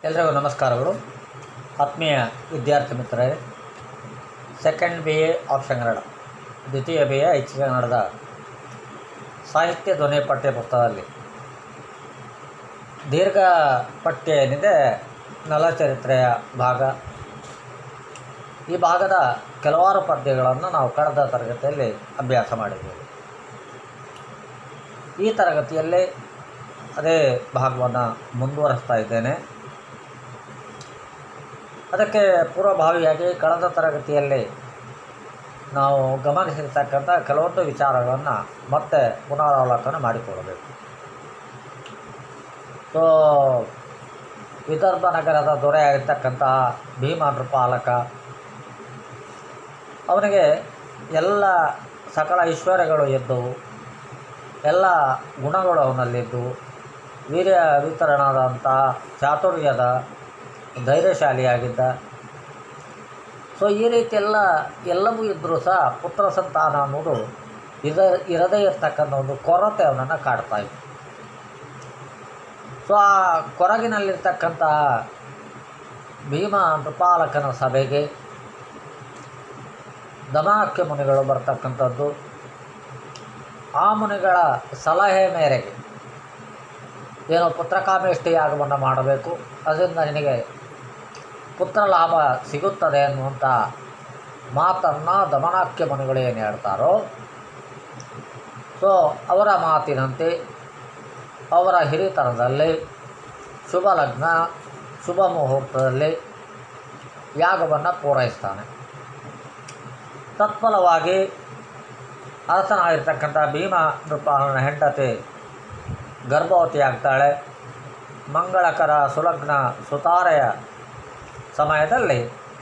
ಎಲ್ರಿಗೂ ನಮಸ್ಕಾರಗಳು ಆತ್ಮೀಯ ವಿದ್ಯಾರ್ಥಿ ಮಿತ್ರರೇ second B A option Kannada ದ್ವಿತೀಯ ಬಿ ಎ ಐಚ್ಛಿಕ ಕನ್ನಡದ ಸಾಹಿತ್ಯ ಧ್ವನಿ ಪಠ್ಯ ಪುಸ್ತಕದಲ್ಲಿ ದೀರ್ಘ ಪಠ್ಯ ಏನಿದೆ ನಲಚರಿತ್ರೆಯ ಭಾಗ ಈ ಭಾಗದ ಕೆಲವಾರು ಪದ್ಯಗಳನ್ನು ನಾವು ಕಳೆದ ತರಗತಿಯಲ್ಲಿ ಅಭ್ಯಾಸ ಮಾಡಿದ್ದೇವೆ ಈ ತರಗತಿಯಲ್ಲಿ ಅದೇ ಭಾಗವನ್ನು ಮುಂದುವರಿಸ್ತಾ ಇದ್ದೇನೆ ಅದಕ್ಕೆ ಪೂರ್ವಭಾವಿಯಾಗಿ ಕಳೆದ ತರಗತಿಯಲ್ಲಿ ನಾವು ಗಮನಿಸಿರ್ತಕ್ಕಂಥ ಕೆಲವೊಂದು ವಿಚಾರಗಳನ್ನು ಮತ್ತೆ ಪುನರಾವಲೋಕನ ಮಾಡಿಕೊಳ್ಳಬೇಕು ಸೊ ವಿದರ್ಭ ನಗರದ ದೊರೆಯಾಗಿರ್ತಕ್ಕಂತಹ ಭೀಮ ನೃಪಾಲಕ ಅವನಿಗೆ ಎಲ್ಲ ಸಕಲ ಐಶ್ವರ್ಯಗಳು ಎದ್ದವು ಎಲ್ಲ ಗುಣಗಳು ಅವನಲ್ಲಿದ್ದು ವೀರ್ಯ ವಿತರಣಾದಂಥ ಚಾತುರ್ಯದ ಧೈರ್ಯಶಾಲಿಯಾಗಿದ್ದ ಸೊ ಈ ರೀತಿ ಎಲ್ಲ ಎಲ್ಲವೂ ಇದ್ದರೂ ಸಹ ಪುತ್ರ ಸಂತಾನ ಅನ್ನೋದು ಇದ ಇರದೇ ಇರತಕ್ಕಂಥ ಒಂದು ಕೊರತೆ ಅವನನ್ನು ಕಾಡ್ತಾ ಇತ್ತು ಸೊ ಆ ಕೊರಗಿನಲ್ಲಿರ್ತಕ್ಕಂಥ ಭೀಮ ನೃಪಾಲಕನ ಸಭೆಗೆ ದಮಾಕ್ಯ ಮುನಿಗಳು ಬರ್ತಕ್ಕಂಥದ್ದು ಆ ಮುನಿಗಳ ಸಲಹೆ ಮೇರೆಗೆ ಏನೋ ಪುತ್ರಕಾಮೇಷ್ಟಿ ಯಾಗವನ್ನು ಮಾಡಬೇಕು ಅದರಿಂದ ನಿನಗೆ ಪುತ್ರ ಲಾಭ ಸಿಗುತ್ತದೆ ಅನ್ನುವಂಥ ಮಾತನ್ನು ದಮನಾಕ್ಯ ಮುನಿಗಳು ಏನು ಹೇಳ್ತಾರೋ ಸೊ ಅವರ ಮಾತಿನಂತೆ ಅವರ ಹಿರಿತನದಲ್ಲಿ ಶುಭ ಲಗ್ನ ಶುಭ ಮುಹೂರ್ತದಲ್ಲಿ ಯಾಗವನ್ನು ಪೂರೈಸ್ತಾನೆ ತತ್ಫಲವಾಗಿ ಅರಸನಾಗಿರ್ತಕ್ಕಂಥ ಭೀಮ ನೃಪಾಲನ ಹೆಂಡತಿ ಗರ್ಭವತಿ ಆಗ್ತಾಳೆ ಮಂಗಳಕರ ಸುಲಗ್ನ ಸುತಾರೆಯ ಸಮಯದಲ್ಲಿ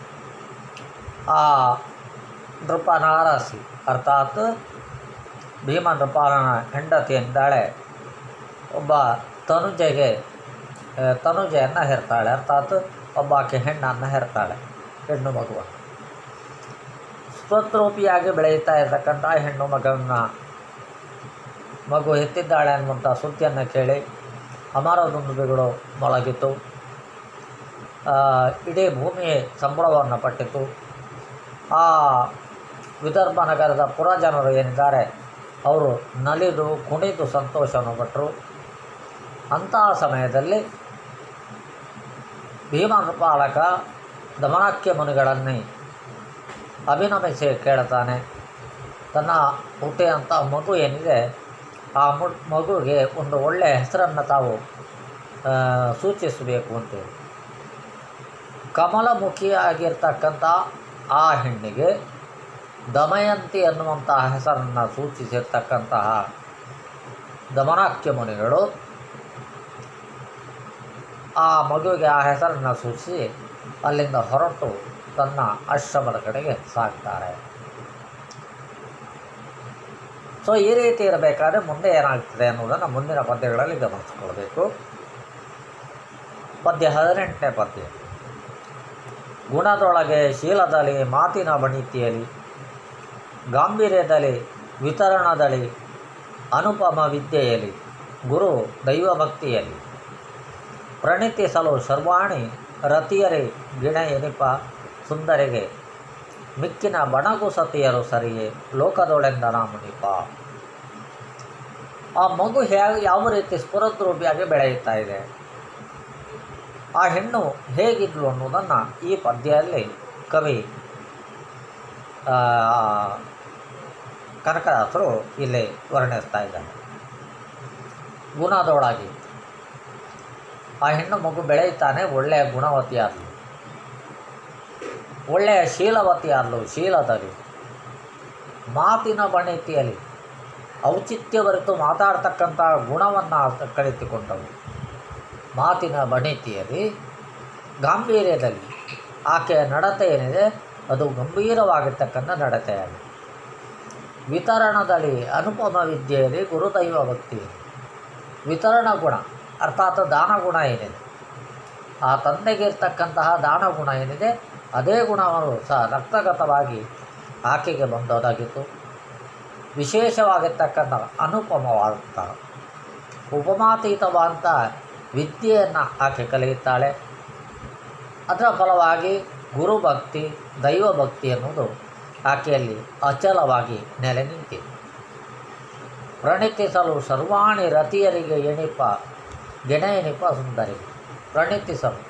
ಆ ನೃಪನ ಅರಸಿ ಅರ್ಥಾತ್ ಭೀಮ ನೃಪಾಲನ ಹೆಂಡತಿ ಎಂದಾಳೆ ಒಬ್ಬ ತನುಜೆಗೆ ಆ, ತನುಜೆಯನ್ನು ಹೆರ್ತಾಳೆ ಅರ್ಥಾತ್ ಒಬ್ಬಾಕೆ ಹೆಣ್ಣನ್ನು ಹೆರ್ತಾಳೆ ಹೆಣ್ಣು ಮಗುವನ್ನು ಸ್ವತ್ರೂಪಿಯಾಗಿ ಬೆಳೆಯುತ್ತಾ ಇರತಕ್ಕಂಥ ಹೆಣ್ಣು ಮಗವನ್ನು ಮಗು ಎತ್ತಿದ್ದಾಳೆ ಅನ್ನುವಂಥ ಸುದ್ದಿಯನ್ನು ಕೇಳಿ ಅಮರದುಂದುಬಿಗಳು ಮೊಳಗಿತು ಆ, ಇಡೀ ಭೂಮಿ ಸಂಬಳವನ್ನು ಪಟ್ಟಿತು ಆ ವಿದರ್ಭ ನಗರದ ಪುರಜನರು ಏನಿದ್ದಾರೆ ಅವರು ನಲಿದು ಕುಣಿದು ಸಂತೋಷವನ್ನು ಪಟ್ಟರು ಅಂತಹ ಸಮಯದಲ್ಲಿ ಭೀಮ ನೃಪಾಲಕ ದಮನಾಕ್ಯ ಮುನಿಗಳನ್ನೇ ಅಭಿನಮಿಸಿ ಕೇಳ್ತಾನೆ ತನ್ನ ಹುಟ್ಟಿದಂಥ ಮಗು ಏನಿದೆ ಆ ಮು ಮಗುವಿಗೆ ಒಂದು ಒಳ್ಳೆಯ ಹೆಸರನ್ನು ತಾವು ಆ, ಸೂಚಿಸಬೇಕು ಅಂತೇಳಿ ಕಮಲಮುಖಿಯಾಗಿರ್ತಕ್ಕಂಥ ಆ ಹೆಣ್ಣಿಗೆ ದಮಯಂತಿ ಅನ್ನುವಂತಹ ಹೆಸರನ್ನು ಸೂಚಿಸಿರ್ತಕ್ಕಂತಹ ದಮನಾಕ್ಯ ಮುನಿಗಳು ಆ ಮಗುವಿಗೆ ಆ ಹೆಸರನ್ನು ಸೂಚಿಸಿ ಅಲ್ಲಿಂದ ಹೊರಟು ತನ್ನ ಆಶ್ರಮದ ಕಡೆಗೆ ಸಾಗ್ತಾರೆ ಸೊ ಈ ರೀತಿ ಇರಬೇಕಾದ್ರೆ ಮುಂದೆ ಏನಾಗ್ತದೆ ಅನ್ನೋದನ್ನು ಮುಂದಿನ ಪದ್ಯಗಳಲ್ಲಿ ಗಮನಿಸ್ಕೊಳ್ಬೇಕು ಪದ್ಯ ಹದಿನೆಂಟನೇ ಪದ್ಯ ಗುಣದೊಳಗೆ ಶೀಲದಲ್ಲಿ ಮಾತಿನ ಬಣಿತಿಯಲ್ಲಿ ಗಾಂಭೀರ್ಯದಲ್ಲಿ ವಿತರಣದಲ್ಲಿ ಅನುಪಮ ವಿದ್ಯೆಯಲ್ಲಿ ಗುರು ದೈವಭಕ್ತಿಯಲ್ಲಿ ಪ್ರಣೀತಿಸಲು ಸರ್ವಾಣಿ ರತಿಯರೇ ಗಿಣ ಎನಿಪ ಸುಂದರಿಗೆ ಮಿಕ್ಕಿನ ಬಣಗು ಸತಿಯರು ಸರಿಯೇ ಲೋಕದೊಳೆಂದನ ಮುನಿಪ ಆ ಮಗು ಹೇಗೆ ಯಾವ ರೀತಿ ಸ್ಫುರದ್ರೂಪಿಯಾಗಿ ಬೆಳೆಯುತ್ತಾ ಇದೆ ಆ ಹೆಣ್ಣು ಹೇಗಿದ್ಲು ಅನ್ನೋದನ್ನು ಈ ಪದ್ಯದಲ್ಲಿ ಕವಿ ಆ, ಕನಕದಾಸರು ಇಲ್ಲಿ ವರ್ಣಿಸ್ತಾ ಇದ್ದಾರೆ ಗುಣದೊಳಗೆ ಆ ಹೆಣ್ಣು ಮಗು ಬೆಳೆಯುತ್ತಾನೆ ಒಳ್ಳೆಯ ಗುಣವತಿಯಾದಳು ಒಳ್ಳೆಯ ಶೀಲವತಿಯಾದಳು ಶೀಲದಲ್ಲಿ ಮಾತಿನ ಬಣಿತಿಯಲ್ಲಿ ಔಚಿತ್ಯವರಿತು ಮಾತಾಡ್ತಕ್ಕಂಥ ಗುಣವನ್ನು ಕಲಿತುಕೊಂಡವು ಮಾತಿನ ಬಣಿತಿಯಲ್ಲಿ ಗಾಂಭೀರ್ಯದಲ್ಲಿ ಆಕೆಯ ನಡತೆ ಏನಿದೆ ಅದು ಗಂಭೀರವಾಗಿರ್ತಕ್ಕಂಥ ನಡತೆಯಾಗಿದೆ ವಿತರಣದಲ್ಲಿ ಅನುಪಮ ವಿದ್ಯೆಯಲ್ಲಿ ಗುರುದೈವ ಭಕ್ತಿ ವಿತರಣ ಗುಣ ಅರ್ಥಾತ್ ದಾನ ಗುಣ ಏನಿದೆ ಆ ತಂದೆಗೆ ಇರ್ತಕ್ಕಂತಹ ದಾನ ಗುಣ ಏನಿದೆ ಅದೇ ಗುಣವನ್ನು ಸಹ ರಕ್ತಗತವಾಗಿ ಆಕೆಗೆ ಬಂದೊದಗಿತು ವಿಶೇಷವಾಗಿರ್ತಕ್ಕಂಥ ಅನುಪಮವಾದಂತಹ ಉಪಮಾತೀತವಾದಂಥ ವಿದ್ಯೆಯನ್ನು ಆಕೆ ಕಲಿಯುತ್ತಾಳೆ ಅದರ ಫಲವಾಗಿ ಗುರುಭಕ್ತಿ ದೈವಭಕ್ತಿ ಎನ್ನುವುದು ಆಕೆಯಲ್ಲಿ ಅಚಲವಾಗಿ ನೆಲೆ ನಿಂತಿದೆ ಪ್ರಣೀತಿಸಲು ಸರ್ವಾಣಿ ರತಿಯರಿಗೆ ಎಣಿಪ ಗೆಣೆ ಎಣಿಪ ಸುಂದರಿ ಪ್ರಣೀತಿಸಲು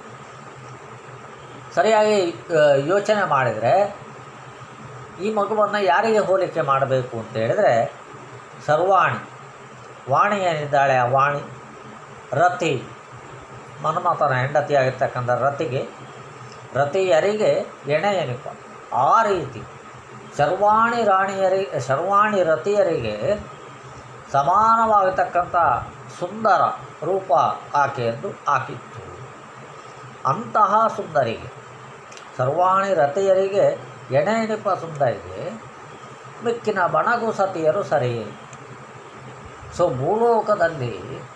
ಸರಿಯಾಗಿ ಆ, ಯೋಚನೆ ಮಾಡಿದರೆ ಈ ಮಗುವನ್ನು ಯಾರಿಗೆ ಹೋಲಿಕೆ ಮಾಡಬೇಕು ಅಂತ ಹೇಳಿದರೆ ಸರ್ವಾಣಿ ವಾಣಿ ಏನಿದ್ದಾಳೆ ಆ ವಾಣಿ ರತಿ ಮನ್ಮಥನ ಹೆಂಡತಿಯಾಗಿರ್ತಕ್ಕಂಥ ರತಿಗೆ ರತಿಯರಿಗೆ ಎಣೆ ಎನಿಪ ಆ ರೀತಿ ಸರ್ವಾಣಿ ರಾಣಿಯರಿ ಸರ್ವಾಣಿ ರತಿಯರಿಗೆ ಸಮಾನವಾಗಿರ್ತಕ್ಕಂಥ ಸುಂದರ ರೂಪ ಆಕೆಯದ್ದು ಆಕಿತ್ತು ಅಂತಹ ಸುಂದರಿಗೆ ಸರ್ವಾಣಿ ರತಿಯರಿಗೆ ಎಣೆ ಎಣಿಪ ಸುಂದರಿಗೆ ಮಿಕ್ಕಿನ ಬಣಗು ಸತಿಯರು ಸರಿಯೇ ಸೊ ಭೂಲೋಕದಲ್ಲಿ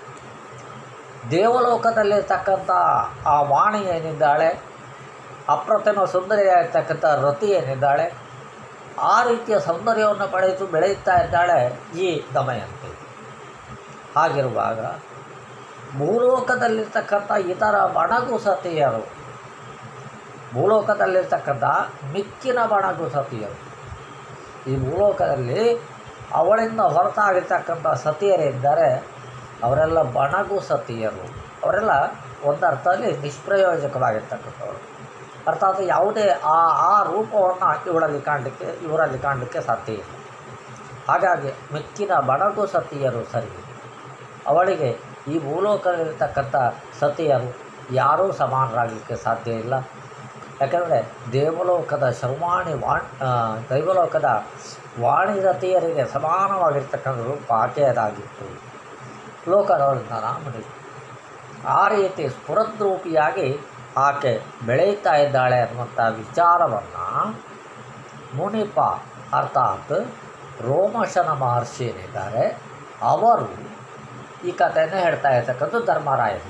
ದೇವಲೋಕದಲ್ಲಿರ್ತಕ್ಕಂಥ ಆ ವಾಣಿ ಏನಿದ್ದಾಳೆ ಅಪ್ರತಿಮ ಸುಂದರಿಯಾಗಿರ್ತಕ್ಕಂಥ ರತಿ ಏನಿದ್ದಾಳೆ ಆ ರೀತಿಯ ಸೌಂದರ್ಯವನ್ನು ಪಡೆದು ಬೆಳೆಯುತ್ತಾ ಇದ್ದಾಳೆ ಈ ದಮಯಂತಿ ಹಾಗಿರುವಾಗ ಭೂಲೋಕದಲ್ಲಿರ್ತಕ್ಕಂಥ ಇತರ ಬಣಗು ಸತಿಯರು ಭೂಲೋಕದಲ್ಲಿರ್ತಕ್ಕಂಥ ಮಿಕ್ಕಿನ ಬಣಗು ಸತಿಯರು ಈ ಭೂಲೋಕದಲ್ಲಿ ಅವಳಿಂದ ಹೊರತಾಗಿರ್ತಕ್ಕಂಥ ಸತಿಯರಿದ್ದಾರೆ ಅವರೆಲ್ಲ ಬಣಗು ಸತಿಯರು ಅವರೆಲ್ಲ ಒಂದರ್ಥದಲ್ಲಿ ನಿಷ್ಪ್ರಯೋಜಕವಾಗಿರ್ತಕ್ಕಂಥವ್ರು ಅರ್ಥಾತ್ ಯಾವುದೇ ಆ ಆ ರೂಪವನ್ನು ಇವಳಲ್ಲಿ ಕಾಣಲಿಕ್ಕೆ ಇವರಲ್ಲಿ ಕಾಣಲಿಕ್ಕೆ ಸಾಧ್ಯ ಇಲ್ಲ ಹಾಗಾಗಿ ಮಿಕ್ಕಿನ ಬಣಗು ಸತಿಯರು ಸರಿ ಅವಳಿಗೆ ಈ ಭೂಲೋಕದಲ್ಲಿರ್ತಕ್ಕಂಥ ಸತಿಯರು ಯಾರೂ ಸಮಾನರಾಗಲಿಕ್ಕೆ ಸಾಧ್ಯ ಇಲ್ಲ ಯಾಕಂದರೆ ದೇವಲೋಕದ ಶರ್ವಾಣಿ ವಾಣ್ ಆ, ದೈವಲೋಕದ ವಾಣಿರತಿಯರಿಗೆ ಸಮಾನವಾಗಿರ್ತಕ್ಕಂಥ ರೂಪ ಆಕೆಯದಾಗಿತ್ತು ಲೋಕದವರಿಂದ ರಾಮನಿಗೆ ಆ ರೀತಿ ಸ್ಫುರದ್ರೂಪಿಯಾಗಿ ಆಕೆ ಬೆಳೆಯುತ್ತಾ ಇದ್ದಾಳೆ ಅನ್ನುವಂಥ ವಿಚಾರವನ್ನು ಮುನಿಪ ಅರ್ಥಾತ್ ರೋಮಶನ ಮಹರ್ಷಿ ಏನಿದ್ದಾರೆ ಅವರು ಈ ಕಥೆಯನ್ನು ಹೇಳ್ತಾ ಇರ್ತಕ್ಕಂಥ ಧರ್ಮರಾಯರು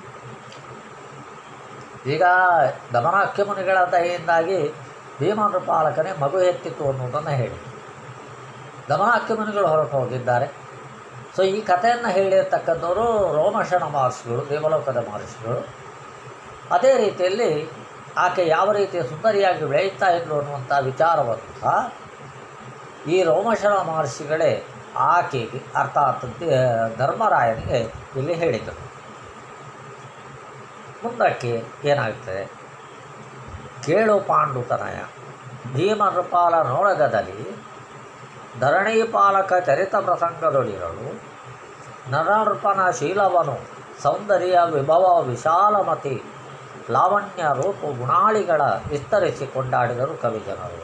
ಈಗ ದಮನಾಖ್ಯ ಮುನಿಗಳ ದಯೆಯಿಂದಾಗಿ ಭೀಮನ ಪಾಲಕನೇ ಮಗು ಎತ್ತಿತ್ತು ಅನ್ನೋದನ್ನು ಹೇಳಿ ದಮನಾಖ್ಯ ಮುನಿಗಳು ಹೊರಟು ಹೋಗಿದ್ದಾರೆ ಸೊ ಈ ಕಥೆಯನ್ನು ಹೇಳಿರ್ತಕ್ಕಂಥವರು ರೋಮಶನ ಮಹರ್ಷಿಗಳು ದೇವಲೋಕದ ಮಹರ್ಷಿಗಳು ಅದೇ ರೀತಿಯಲ್ಲಿ ಆಕೆ ಯಾವ ರೀತಿ ಸುಂದರಿಯಾಗಿ ಬೆಳೆಯುತ್ತಾ ಇದ್ಲು ಅನ್ನುವಂಥ ವಿಚಾರವನ್ನು ಸಹ ಈ ರೋಮಶನ ಮಹರ್ಷಿಗಳೇ ಆಕೆಗೆ ಅರ್ಥಾತ್ ದ- ಧರ್ಮರಾಯನಿಗೆ ಇಲ್ಲಿ ಹೇಳಿದರು ಮುಂದಕ್ಕೆ ಏನಾಗ್ತದೆ ಕೇಳು ಪಾಂಡುತನಯ ಭೀಮ ನೃಪಾಲ ನೋಳಗದಲ್ಲಿ ಧರಣಿ ಪಾಲಕ ಚರಿತ ಪ್ರಸಂಗದೊಳಿರಲು ನರನೃಪನ ಶೀಲವನು ಸೌಂದರ್ಯ ವಿಭವ ವಿಶಾಲಮತಿ ಲಾವಣ್ಯ ರೂಪು ಗುಣಾಳಿಗಳ ವಿಸ್ತರಿಸಿ ಕೊಂಡಾಡಿದರು ಕವಿಜನರು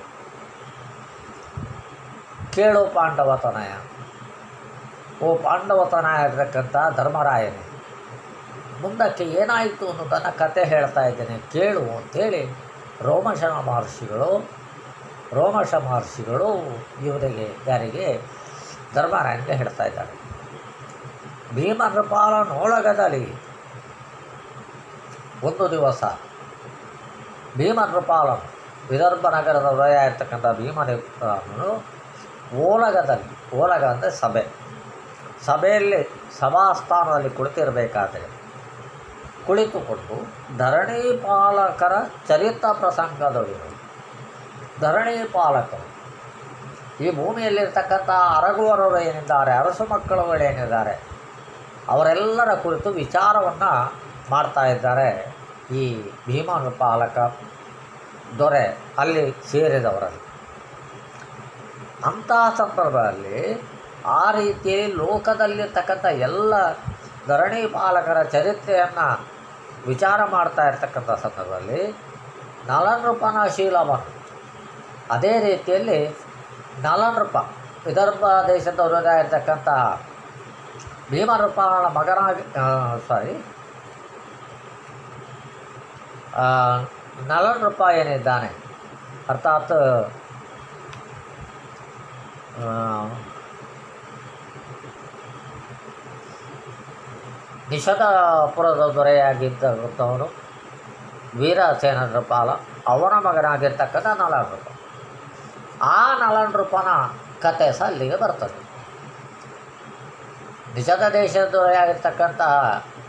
ಕೇಳು ಪಾಂಡವತನಯ ಓ ಪಾಂಡವತನಯ ಇರತಕ್ಕಂಥ ಧರ್ಮರಾಯನೇ ಮುಂದಕ್ಕೆ ಏನಾಯಿತು ಅನ್ನೋದನ್ನು ಕತೆ ಹೇಳ್ತಾ ಇದ್ದೇನೆ ಕೇಳು ಅಂಥೇಳಿ ರೋಮಶನ ಮಹರ್ಷಿಗಳು ರೋಮಶ ಮಹರ್ಷಿಗಳು ಇವರಿಗೆ ಯಾರಿಗೆ ಧರ್ಮರಾಯನಿಗೆ ಹೇಳ್ತಾ ಇದ್ದಾರೆ ಭೀಮನೃಪಾಲ ನೋಳಗದಲ್ಲಿ ಒಂದು ದಿವಸ ಭೀಮನೃಪಾಲ ವಿದರ್ಭ ನಗರದ ವಲಯ ಇರ್ತಕ್ಕಂಥ ಭೀಮನೃಪಾಲನು ಓಲಗದಲ್ಲಿ ಓಲಗ ಅಂದರೆ ಸಭೆ ಸಭೆಯಲ್ಲಿ ಸಭಾಸ್ಥಾನದಲ್ಲಿ ಕುಳಿತಿರಬೇಕಾದರೆ ಕುಳಿತುಕೊಂಡು ಧರಣಿ ಪಾಲಕರ ಚರಿತ್ರ ಪ್ರಸಂಗದೊಳಗೆ ಧರಣಿ ಪಾಲಕರು ಈ ಭೂಮಿಯಲ್ಲಿರ್ತಕ್ಕಂಥ ಅರಗುವರರು ಏನಿದ್ದಾರೆ ಅರಸು ಮಕ್ಕಳುಗಳೇನಿದ್ದಾರೆ ಅವರೆಲ್ಲರ ಕುರಿತು ವಿಚಾರವನ್ನು ಮಾಡ್ತಾ ಇದ್ದಾರೆ ಈ ಭೀಮನ ಪಾಲಕ ದೊರೆ ಅಲ್ಲಿ ಸೇರಿದವರಲ್ಲಿ ಅಂತಹ ಸಂದರ್ಭದಲ್ಲಿ ಆ ರೀತಿಯಲ್ಲಿ ಲೋಕದಲ್ಲಿರ್ತಕ್ಕಂಥ ಎಲ್ಲ ಧರಣಿ ಪಾಲಕರ ಚರಿತ್ರೆಯನ್ನು ವಿಚಾರ ಮಾಡ್ತಾ ಇರ್ತಕ್ಕಂಥ ಸಂದರ್ಭದಲ್ಲಿ ನಲನೃಪನ ಶೀಲವನ್ನು ಅದೇ ರೀತಿಯಲ್ಲಿ ನಲನೃಪ ವಿದರ್ಭ ದೇಶದವರಾಗಿರ್ತಕ್ಕಂಥ ಭೀಮನೃಪನ ಮಗನಾಗಿ ಸಾರಿ ನಲನೃಪ ಏನಿದ್ದಾನೆ ಅರ್ಥಾತ್ ಆ, ನಿಷಧಪುರದ ದೊರೆಯಾಗಿದ್ದವನು ವೀರಸೇನ ನೃಪಾಲ ಅವನ ಮಗನಾಗಿರ್ತಕ್ಕಂಥ ನಲನೃಪ ಆ ನಲನೃಪನ ಕತೆ ಸಹ ಅಲ್ಲಿಗೆ ಬರ್ತದೆ ನಿಷಧ ದೇಶದ ದೊರೆಯಾಗಿರ್ತಕ್ಕಂತಹ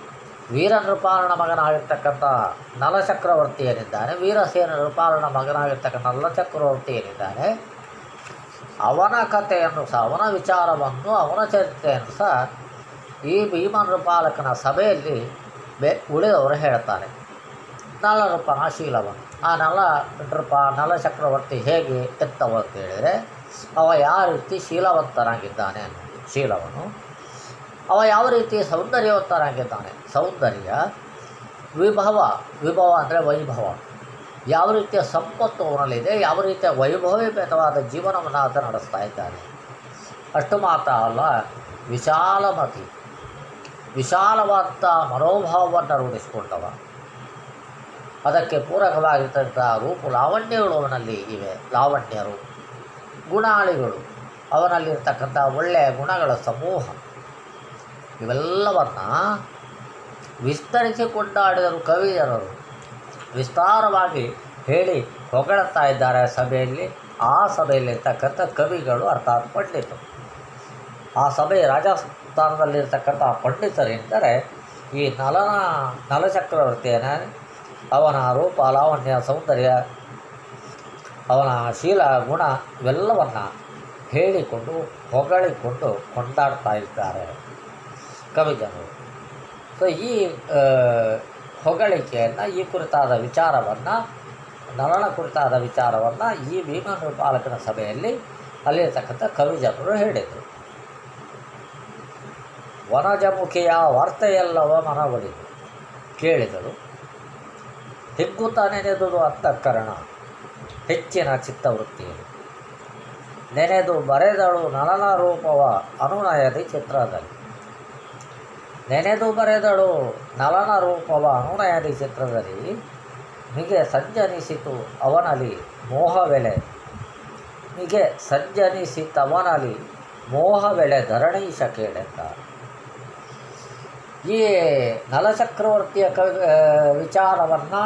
ವೀರ ನೃಪಾಲನ ಮಗನಾಗಿರ್ತಕ್ಕಂಥ ನಲಚಕ್ರವರ್ತಿ ಏನಿದ್ದಾನೆ ವೀರಸೇನ ನೃಪಾಲನ ಮಗನಾಗಿರ್ತಕ್ಕಂಥ ನಲಚಕ್ರವರ್ತಿ ಏನಿದ್ದಾನೆ ಅವನ ಕಥೆಯನ್ನು ಸಹ ಅವನ ವಿಚಾರವನ್ನು ಅವನ ಚರಿತ್ರೆಯನ್ನು ಸಹ ಈ ಭೀಮ ನೃಪಾಲಕನ ಸಭೆಯಲ್ಲಿ ಬೆ ಉಳಿದವರು ಹೇಳ್ತಾರೆ ನಲ ನೃಪನ ಶೀಲವನ್ನು ಆ ನಲ ನೃಪ ನಲ ಚಕ್ರವರ್ತಿ ಹೇಗೆ ಎತ್ತವ ಅಂತ ಹೇಳಿದರೆ ಅವ ಯಾವ ರೀತಿ ಶೀಲವಂತನಾಗಿದ್ದಾನೆ ಅನ್ನೋದು ಶೀಲವನು ಅವ ಯಾವ ರೀತಿ ಸೌಂದರ್ಯವಂತನಾಗಿದ್ದಾನೆ ಸೌಂದರ್ಯ ವಿಭವ ವಿಭವ ಅಂದರೆ ವೈಭವ ಯಾವ ರೀತಿಯ ಸಂಪತ್ತು ಅವನಲ್ಲಿದೆ ಯಾವ ರೀತಿಯ ವೈಭವೀಪೇತವಾದ ಜೀವನವನ್ನು ಆತ ನಡೆಸ್ತಾ ಇದ್ದಾನೆ ಅಷ್ಟು ಮಾತ್ರ ಅಲ್ಲ ವಿಶಾಲಮತಿ ವಿಶಾಲವಾದ ಮನೋಭಾವವನ್ನು ರೂಢಿಸಿಕೊಂಡವ ಅದಕ್ಕೆ ಪೂರಕವಾಗಿರ್ತಕ್ಕಂಥ ರೂಪು ಲಾವಣ್ಯಗಳು ಅವನಲ್ಲಿ ಇವೆ ಲಾವಣ್ಯರು ಗುಣಾಳಿಗಳು ಅವನಲ್ಲಿರ್ತಕ್ಕಂಥ ಒಳ್ಳೆಯ ಗುಣಗಳ ಸಮೂಹ ಇವೆಲ್ಲವನ್ನು ವಿಸ್ತರಿಸಿ ಕೊಂಡಾಡಿದರು ಕವಿಯರರು ವಿಸ್ತಾರವಾಗಿ ಹೇಳಿ ಹೊಗಳುತ್ತಾ ಇದ್ದಾರೆ ಸಭೆಯಲ್ಲಿ ಆ ಸಭೆಯಲ್ಲಿರ್ತಕ್ಕಂಥ ಕವಿಗಳು ಅರ್ಥಾತ್ ಪಂಡಿತರು ಆ ಸಭೆ ರಾಜಸ್ಥಾನದಲ್ಲಿರ್ತಕ್ಕಂಥ ಪಂಡಿತರೆಂದರೆ ಈ ನಲನ ನಲಚಕ್ರವರ್ತಿಯನ ಅವನ ರೂಪ ಲಾವಣ್ಯ ಸೌಂದರ್ಯ ಅವನ ಶೀಲ ಗುಣ ಇವೆಲ್ಲವನ್ನು ಹೇಳಿಕೊಂಡು ಹೊಗಳಿಕೊಂಡು ಕೊಂಡಾಡ್ತಾ ಇದ್ದಾರೆ ಕವಿಜನರು ಸೊ ಈ ಆ, ಹೊಗಳಿಕೆಯನ್ನು ಈ ಕುರಿತಾದ ವಿಚಾರವನ್ನು ನಲನ ಕುರಿತಾದ ವಿಚಾರವನ್ನು ಈ ಭೀಮನ ಪಾಲಕನ ಸಭೆಯಲ್ಲಿ ಅಲ್ಲಿರ್ತಕ್ಕಂಥ ಕವಿಜನರು ಹೇಳಿದರು ವನಜಮುಖಿಯ ವಾರ್ತೆಯಲ್ಲವ ಮನವೊಲಿದು ಕೇಳಿದರು ಹಿಗ್ಗುತ್ತ ನೆನೆದುದು ಅಂತಃಕರಣ ಹೆಚ್ಚಿನ ಚಿತ್ತವೃತ್ತಿಯಲ್ಲಿ ನೆನೆದು ಬರೆದಳು ನಲನ ರೂಪವ ಅನುನಯದಿ ಚಿತ್ರದಲ್ಲಿ ನೆನೆದು ಬರೆದಳು ನಲನ ರೂಪವ ಅನುನಯದಿ ಚಿತ್ರದಲ್ಲಿ ಮಿಗೆ ಸಂಜನಿಸಿತು ಅವನಲ್ಲಿ ಮೋಹವೆಲೆ ಮಿಗೆ ಸಂಜನಿಸಿತವನಲ್ಲಿ ಮೋಹವೆಳೆ ಧರಣೀಶ ಕೇಳೆಂದ ಈ ನಲಚಕ್ರವರ್ತಿಯ ಕ ವಿಚಾರವನ್ನು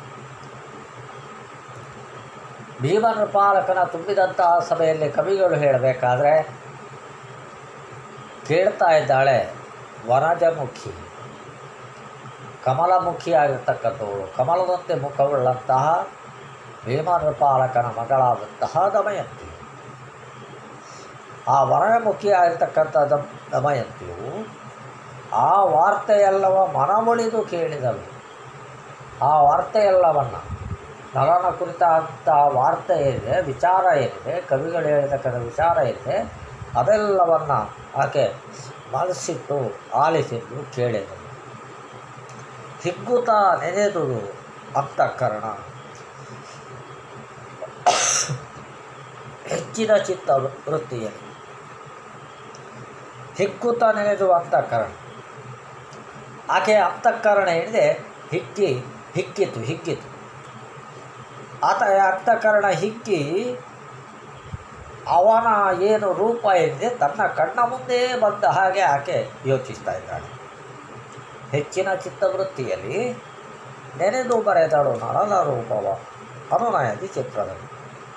ಭೀಮನ ಪಾಲಕನ ತುಂಬಿದಂತಹ ಸಭೆಯಲ್ಲಿ ಕವಿಗಳು ಹೇಳಬೇಕಾದ್ರೆ ಕೇಳ್ತಾ ಇದ್ದಾಳೆ ವನಜಮುಖಿ ಕಮಲಮುಖಿ ಆಗಿರ್ತಕ್ಕಂಥವಳು ಕಮಲದಂತೆ ಮುಖವುಳ್ಳಂತಹ ಭೀಮನ ಪಾಲಕನ ಮಗಳಾದಂತಹ ದಮಯಂತಿ ಆ ವನಜಮುಖಿ ಆಗಿರ್ತಕ್ಕಂಥ ದಮ್ ದಮಯಂತಿಯು ಆ ವಾರ್ತೆಯೆಲ್ಲವ ಮನಮೊಳಿದು ಕೇಳಿದಳು ಆ ವಾರ್ತೆಯೆಲ್ಲವನ್ನು ನಲನ ಕುರಿತಾದಂಥ ವಾರ್ತೆ ಏನಿದೆ ವಿಚಾರ ಏನಿದೆ ಕವಿಗಳು ಹೇಳಿರ್ತಕ್ಕಂಥ ವಿಚಾರ ಏನಿದೆ ಅದೆಲ್ಲವನ್ನು ಆಕೆ ಮನಸ್ಸಿಟ್ಟು ಆಲಿಸಿದ್ದು ಕೇಳಿದಳು ಹಿಗ್ಗುತ್ತಾ ನೆನೆದುದು ಅಂತಃಕರಣ ಹೆಚ್ಚಿನ ಚಿತ್ತ ವೃತ್ತಿಯಲ್ಲಿ ಹಿಗ್ಗುತ್ತಾ ನೆನೆದು ಅಂತಃಕರಣ ಆಕೆ ಅಂತಃಕರಣ ಏನಿದೆ ಹಿಕ್ಕಿ ಹಿಕ್ಕಿತು ಹಿಕ್ಕಿತು ಆತ ಅಂತಃಕರಣ ಹಿಕ್ಕಿ ಅವನ ಏನು ರೂಪ ಏನಿದೆ ತನ್ನ ಕಣ್ಣ ಮುಂದೆ ಬಂದ ಹಾಗೆ ಆಕೆ ಯೋಚಿಸ್ತಾ ಇದ್ದಾಳೆ ಹೆಚ್ಚಿನ ಚಿತ್ತವೃತ್ತಿಯಲ್ಲಿ ನೆನೆದು ಬರೆದಳು ನಳನ ರೂಪವ ಅನುನಯದಿ ಚಿತ್ರದಲ್ಲಿ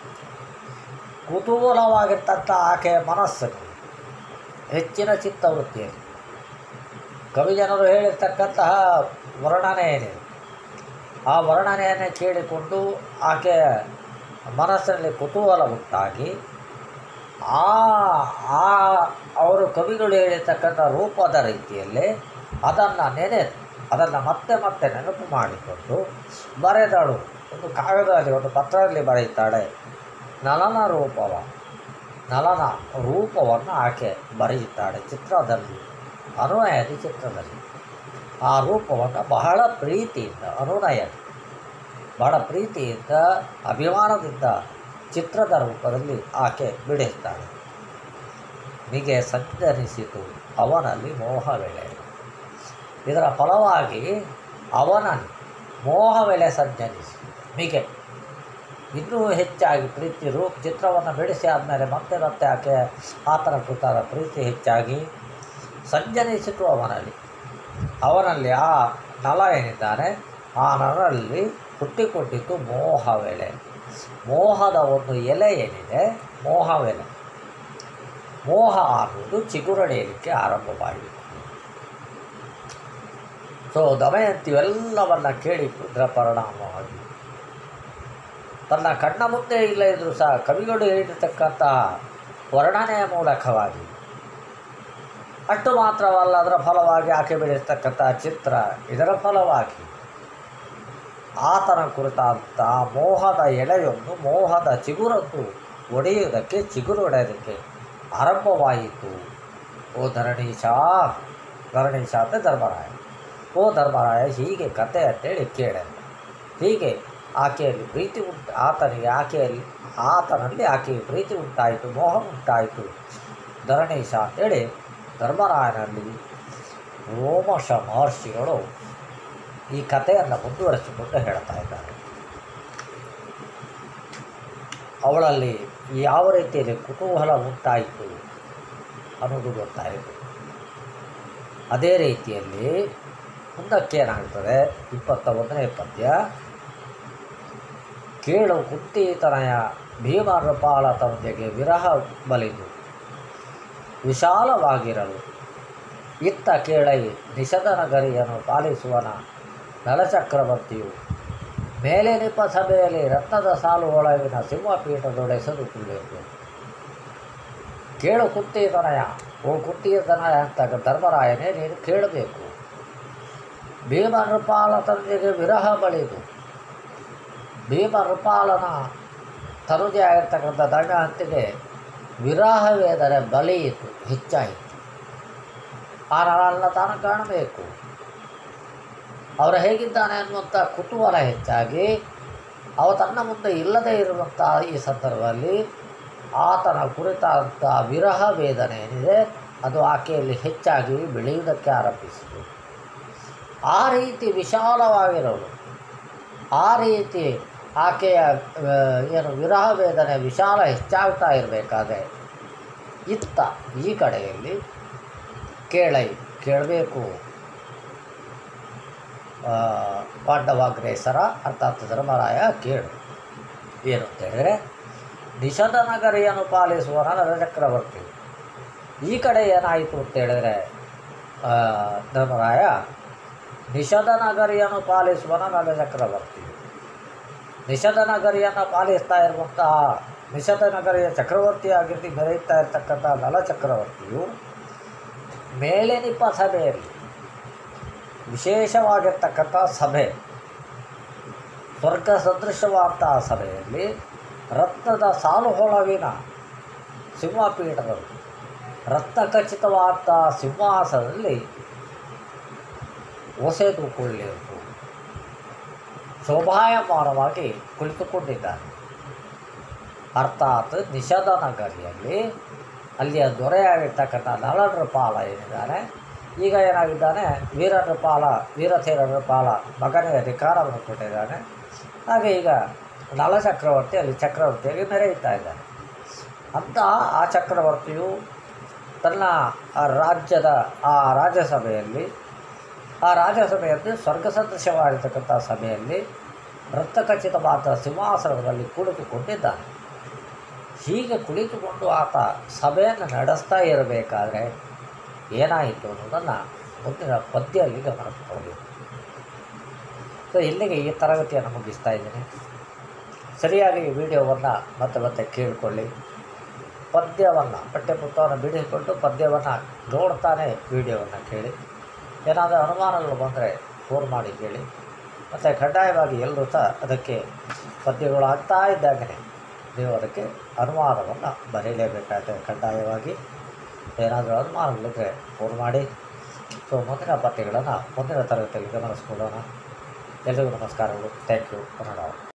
ಕುತೂಹಲವಾಗಿರ್ತಂಥ ಆಕೆಯ ಮನಸ್ಸನ್ನು ಹೆಚ್ಚಿನ ಚಿತ್ತವೃತ್ತಿಯಲ್ಲಿ ಕವಿಜನರು ಹೇಳಿರ್ತಕ್ಕಂತಹ ವರ್ಣನೆ ಏನಿದೆ ಆ ವರ್ಣನೆಯನ್ನು ಕೇಳಿಕೊಂಡು ಆಕೆ ಮನಸ್ಸಿನಲ್ಲಿ ಕುತೂಹಲ ಉಂಟಾಗಿ ಆ ಆ ಅವರು ಕವಿಗಳು ಹೇಳಿರ್ತಕ್ಕಂಥ ರೂಪದ ರೀತಿಯಲ್ಲಿ ಅದನ್ನು ನೆನೆದು ಅದನ್ನು ಮತ್ತೆ ಮತ್ತೆ ನೆನಪು ಮಾಡಿಕೊಂಡು ಬರೆದಳು ಒಂದು ಕಾಗದದಲ್ಲಿ ಒಂದು ಪತ್ರದಲ್ಲಿ ಬರೆಯುತ್ತಾಳೆ ನಲನ ರೂಪವ ನಲನ ರೂಪವನ್ನು ಆಕೆ ಬರೆಯುತ್ತಾಳೆ ಚಿತ್ರದಲ್ಲಿ ಅನುನಯದಿ ಚಿತ್ರದಲ್ಲಿ ಆ ರೂಪವನ್ನು ಬಹಳ ಪ್ರೀತಿಯಿಂದ ಅನುನಯ ಬಹಳ ಪ್ರೀತಿಯಿಂದ ಅಭಿಮಾನದಿಂದ ಚಿತ್ರದ ರೂಪದಲ್ಲಿ ಆಕೆ ಬಿಡಿಸ್ತಾಳೆ ನಿಗೆ ಸಂಚರಿಸಿತು ಅವನಲ್ಲಿ ಮೋಹವೆಳೆ ಇದರ ಫಲವಾಗಿ ಅವನಲ್ಲಿ ಮೋಹವೆಲೆ ಸಂಚರಿಸಿ ಮಿಗೆ ಇನ್ನೂ ಹೆಚ್ಚಾಗಿ ಪ್ರೀತಿ ರೂಪ ಚಿತ್ರವನ್ನು ಬಿಡಿಸಿ ಆದಮೇಲೆ ಮತ್ತೆ ಮತ್ತೆ ಆಕೆ ಆತನ ಕುರಿತಾದ ಪ್ರೀತಿ ಹೆಚ್ಚಾಗಿ ಸಂಜನಿಸಿತು ಅವನಲ್ಲಿ ಅವನಲ್ಲಿ ಆ ನಲ ಏನಿದ್ದಾನೆ ಆ ನಲಲ್ಲಿ ಹುಟ್ಟಿಕೊಂಡಿದ್ದು ಮೋಹವೆಲೆ ಮೋಹದ ಒಂದು ಎಲೆ ಏನಿದೆ ಮೋಹವೆಲೆ ಮೋಹ ಆಗುವುದು ಚಿಗುರಡೆಯಲಿಕ್ಕೆ ಆರಂಭವಾಯಿತು ಸೊ ದಮಯಂತಿ ಇವೆಲ್ಲವನ್ನ ಕೇಳಿ ಇದರ ಪರಿಣಾಮವಾಗಿ ತನ್ನ ಕಣ್ಣ ಮುಂದೆ ಇಲ್ಲ ಇದ್ರೂ ಸಹ ಕವಿಗಳು ಹೇಳಿರ್ತಕ್ಕಂತಹ ವರ್ಣನೆಯ ಮೂಲಕವಾಗಿ ಅಷ್ಟು ಮಾತ್ರವಲ್ಲ ಅದರ ಫಲವಾಗಿ ಆಕೆ ಬೆಳೆಸ್ತಕ್ಕಂಥ ಚಿತ್ರ ಇದರ ಫಲವಾಗಿ ಆತನ ಕುರಿತಾದಂಥ ಮೋಹದ ಎಳೆಯೊಂದು ಮೋಹದ ಚಿಗುರನ್ನು ಒಡೆಯುವುದಕ್ಕೆ ಚಿಗುರು ಒಡೆಯೋದಕ್ಕೆ ಆರಂಭವಾಯಿತು ಓ ಧರಣೀಶ ಧರಣೀಶ ಅಂತ ಧರ್ಮರಾಯ ಓ ಧರ್ಮರಾಯ ಹೀಗೆ ಕತೆ ಅಂತೇಳಿ ಕೇಳಿದ ಹೀಗೆ ಆಕೆಯಲ್ಲಿ ಪ್ರೀತಿ ಉಂಟು ಆತನಿಗೆ ಆಕೆಯಲ್ಲಿ ಆತನಲ್ಲಿ ಆಕೆಗೆ ಪ್ರೀತಿ ಉಂಟಾಯಿತು ಮೋಹ ಉಂಟಾಯಿತು ಧರಣೀಶ ಅಂತೇಳಿ ಧರ್ಮರಾಯನಲ್ಲಿ ರೋಮಶ ಮಹರ್ಷಿಗಳು ಈ ಕಥೆಯನ್ನು ಮುಂದುವರಿಸಿಕೊಂಡು ಹೇಳ್ತಾ ಇದ್ದಾರೆ ಅವಳಲ್ಲಿ ಯಾವ ರೀತಿಯಲ್ಲಿ ಕುತೂಹಲ ಉಂಟಾಯಿತು ಅನ್ನೋದು ಗೊತ್ತಾಯಿತು ಅದೇ ರೀತಿಯಲ್ಲಿ ಮುಂದಕ್ಕೆ ಏನಾಗ್ತದೆ ಇಪ್ಪತ್ತ ಒಂದನೇ ಪದ್ಯ ಕೇಳು ಕುಂತಿತನಯ ಭೀಮರಪಾಲ ತಂದೆಗೆ ವಿರಹ ಬಲಿದು ವಿಶಾಲವಾಗಿರಲು ಇತ್ತ ಕೇಳೈ ನಿಷಧನ ಗರಿಯನ್ನು ಪಾಲಿಸುವನ ನಳಚಕ್ರವರ್ತಿಯು ಮೇಲೆ ನಿಪ್ಪ ಸಭೆಯಲ್ಲಿ ರತ್ನದ ಸಾಲು ಒಳಗಿನ ಸಿಂಹಪೀಠದೊಡೆಸಲು ಕುಳಿಯಬೇಕು ಕೇಳು ಕುಂತಿತನಯ ಓ ಕುಂತಿತನಯ ಅಂತ ಧರ್ಮರಾಯನೇ ನೀನು ಕೇಳಬೇಕು ಭೀಮ ನೃಪಾಲ ತಂದೆಗೆ ವಿರಹ ಬಳಿದು ಭೀಮ ನೃಪಾಲನ ತನುಜೆ ಆಗಿರ್ತಕ್ಕಂಥ ದಂಡಹಂತಿಗೆ ವಿರಹ ವೇದನೆ ಬಲಿಯಿತು ಹೆಚ್ಚಾಯಿತು ಆ ನಳನ್ನ ತಾನು ಕಾಣಬೇಕು ಅವರು ಹೇಗಿದ್ದಾನೆ ಅನ್ನುವಂಥ ಕುತೂಹಲ ಹೆಚ್ಚಾಗಿ ಅವ ತನ್ನ ಮುಂದೆ ಇಲ್ಲದೇ ಇರುವಂಥ ಈ ಸಂದರ್ಭದಲ್ಲಿ ಆತನ ಕುರಿತಾದಂಥ ವಿರಹ ವೇದನೆ ಏನಿದೆ ಅದು ಆಕೆಯಲ್ಲಿ ಹೆಚ್ಚಾಗಿ ಬೆಳೆಯುವುದಕ್ಕೆ ಆರಂಭಿಸಿತು ಆ ರೀತಿ ವಿಶಾಲವಾಗಿರೋಳು ಆ ರೀತಿ ಆಕೆಯ ಆ, ಏನು ವಿರಹ ವೇದನೆ ವಿಶಾಲ ಹೆಚ್ಚಾಗ್ತಾ ಇರಬೇಕಾದ್ರೆ ಇತ್ತ ಈ ಕಡೆಯಲ್ಲಿ ಕೇಳೈ ಕೇಳಬೇಕು ಪಾಂಡವಾಗ್ರೇಸರ ಅರ್ಥಾತ್ ಧರ್ಮರಾಯ ಕೇಳು ಏನು ಅಂತ ಹೇಳಿದರೆ ನಿಷಧ ನಗರಿಯನ್ನು ಪಾಲಿಸುವ ನರಚಕ್ರವರ್ತಿ ಈ ಕಡೆ ಏನಾಯಿತು ಅಂತ ಹೇಳಿದರೆ ಆ, ಧರ್ಮರಾಯ ನಿಷಧ ನಗರಿಯನ್ನು ಪಾಲಿಸುವ ನರಚಕ್ರವರ್ತಿ ನಿಷಧ ನಗರಿಯನ್ನು ಪಾಲಿಸ್ತಾ ಇರುವಂತಹ ನಿಷಧ ನಗರಿಯ ಚಕ್ರವರ್ತಿಯಾಗಿದ್ದು ಮೆರೆಯುತ್ತಾ ಇರ್ತಕ್ಕಂಥ ನಲ ಚಕ್ರವರ್ತಿಯು ಮೇಲೆ ನಿಪ್ಪ ಸಭೆಯಲ್ಲಿ ವಿಶೇಷವಾಗಿರ್ತಕ್ಕಂಥ ಸಭೆ ಸ್ವರ್ಗ ಸದೃಶವಾದಂತಹ ಸಭೆಯಲ್ಲಿ ರತ್ನದ ಸಾಲು ಹೊಳವಿನ ಸಿಂಹಪೀಠಗಳು ರತ್ನಖಚಿತವಾದಂತಹ ಸಿಂಹಾಸನದಲ್ಲಿ ಒಸೆದುಕೊಳ್ಳಿರುವುದು ಶೋಭಾಯಮಾನವಾಗಿ ಕುಳಿತುಕೊಂಡಿದ್ದಾನೆ ಅರ್ಥಾತ್ ನಿಷಧ ನಗರಿಯಲ್ಲಿ ಅಲ್ಲಿಯ ದೊರೆಯಾಗಿರ್ತಕ್ಕಂಥ ನಳನೃಪಾಲ ಏನಿದ್ದಾನೆ ಈಗ ಏನಾಗಿದ್ದಾನೆ ವೀರನೃಪಾಲ ವೀರಥೇರ ನೃಪಾಲ ಮಗನಿಗೆ ಅಧಿಕಾರವನ್ನು ಕೊಟ್ಟಿದ್ದಾನೆ ಹಾಗೆ ಈಗ ನಳ ಚಕ್ರವರ್ತಿ ಅಲ್ಲಿ ಚಕ್ರವರ್ತಿಯಾಗಿ ಮೆರೆಯುತ್ತಾ ಇದ್ದಾನೆ ಅಂತ ಆ ಚಕ್ರವರ್ತಿಯು ತನ್ನ ಆ ರಾಜ್ಯದ ಆ ರಾಜ್ಯಸಭೆಯಲ್ಲಿ ಆ ರಾಜ್ಯಸಭೆಯಲ್ಲಿ ಸ್ವರ್ಗ ಸದೃಶವಾಗಿರ್ತಕ್ಕಂಥ ಸಭೆಯಲ್ಲಿ ರಕ್ತಖಚಿತವಾದ ಸಿಂಹಾಸನದಲ್ಲಿ ಕುಳಿತುಕೊಂಡಿದ್ದಾನೆ ಹೀಗೆ ಕುಳಿತುಕೊಂಡು ಆತ ಸಭೆಯನ್ನು ನಡೆಸ್ತಾ ಇರಬೇಕಾದ್ರೆ ಏನಾಯಿತು ಅನ್ನೋದನ್ನು ಮುಂದಿನ ಪದ್ಯದಲ್ಲಿ ಗಮನಿಸ್ಕೊಳ್ಬೇಕು ಸೊ ಇಲ್ಲಿಗೆ ಈ ತರಗತಿಯನ್ನು ಮುಗಿಸ್ತಾ ಇದ್ದೀನಿ ಸರಿಯಾಗಿ ಈ ವಿಡಿಯೋವನ್ನು ಮತ್ತೆ ಮತ್ತೆ ಕೇಳಿಕೊಳ್ಳಿ ಪದ್ಯವನ್ನು ಪಠ್ಯಪುಸ್ತಕವನ್ನು ಬಿಡಿಸಿಕೊಂಡು ಪದ್ಯವನ್ನು ನೋಡ್ತಾನೆ ವಿಡಿಯೋವನ್ನು ಕೇಳಿ ಏನಾದರೂ ಅನುಮಾನಗಳು ಬಂದರೆ ಫೋನ್ ಮಾಡಿ ಕೇಳಿ ಮತ್ತು ಕಡ್ಡಾಯವಾಗಿ ಎಲ್ಲರೂ ಸಹ ಅದಕ್ಕೆ ಪದ್ಯಗಳು ಆಗ್ತಾ ಇದ್ದಾಗಲೇ ನೀವು ಅದಕ್ಕೆ ಅನುಮಾನವನ್ನು ಬರೀಲೇಬೇಕಾಗ್ತದೆ ಕಡ್ಡಾಯವಾಗಿ ಏನಾದರೂ ಅನುಮಾನಗಳಿದ್ದರೆ ಫೋನ್ ಮಾಡಿ ಸೊ ಮುಂದಿನ ಪದ್ಯಗಳನ್ನು ಮುಂದಿನ ತರಗತಿಯಲ್ಲಿ ಗಮನಿಸ್ಕೊಳ್ಳೋಣ ಎಲ್ರಿಗೂ ನಮಸ್ಕಾರಗಳು ಥ್ಯಾಂಕ್ ಯು ಕನ್ನಡ